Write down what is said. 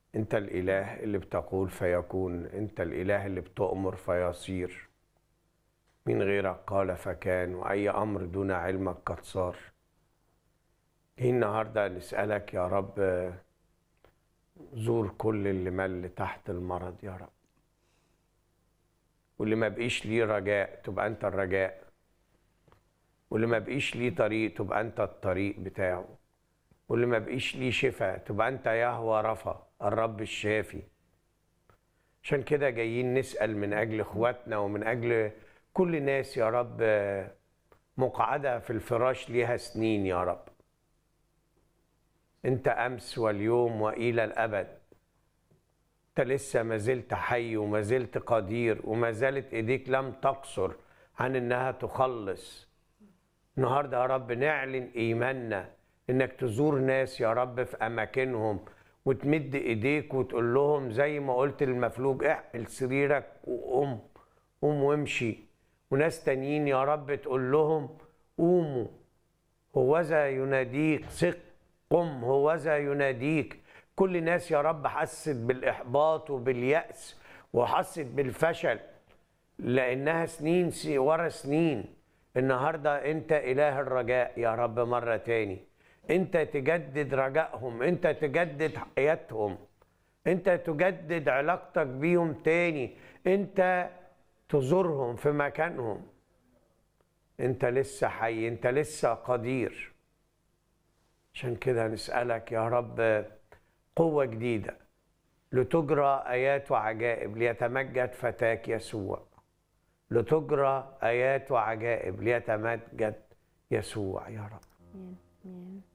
انت الاله اللي بتقول فيكون انت الاله اللي بتؤمر فيصير من غيرك قال فكان واي امر دون علمك قد صار جايين النهارده نسالك يا رب زور كل اللي مل تحت المرض يا رب واللي ما بقيش ليه رجاء تبقى انت الرجاء واللي ما بقيش ليه طريق تبقى انت الطريق بتاعه واللي ما بقيش ليه شفاء تبقى انت يهوى رفا الرب الشافي عشان كده جايين نسأل من أجل إخواتنا ومن أجل كل ناس يا رب مقعدة في الفراش ليها سنين يا رب أنت أمس واليوم وإلى الأبد أنت لسه ما زلت حي وما زلت قدير وما زالت إيديك لم تقصر عن إنها تخلص النهارده يا رب نعلن إيماننا إنك تزور ناس يا رب في أماكنهم وتمد ايديك وتقول لهم زي ما قلت للمفلوج احمل سريرك وقوم قوم وامشي وناس تانيين يا رب تقول لهم قوموا هوذا يناديك ثق قم هوذا يناديك كل ناس يا رب حست بالاحباط وبالياس وحست بالفشل لانها سنين ورا سنين النهارده انت اله الرجاء يا رب مره تاني انت تجدد رجائهم انت تجدد حياتهم انت تجدد علاقتك بيهم تاني انت تزورهم في مكانهم انت لسه حي انت لسه قدير عشان كده نسألك يا رب قوة جديدة لتجرى آيات وعجائب ليتمجد فتاك يسوع لتجرى آيات وعجائب ليتمجد يسوع يا رب Amen. Amen.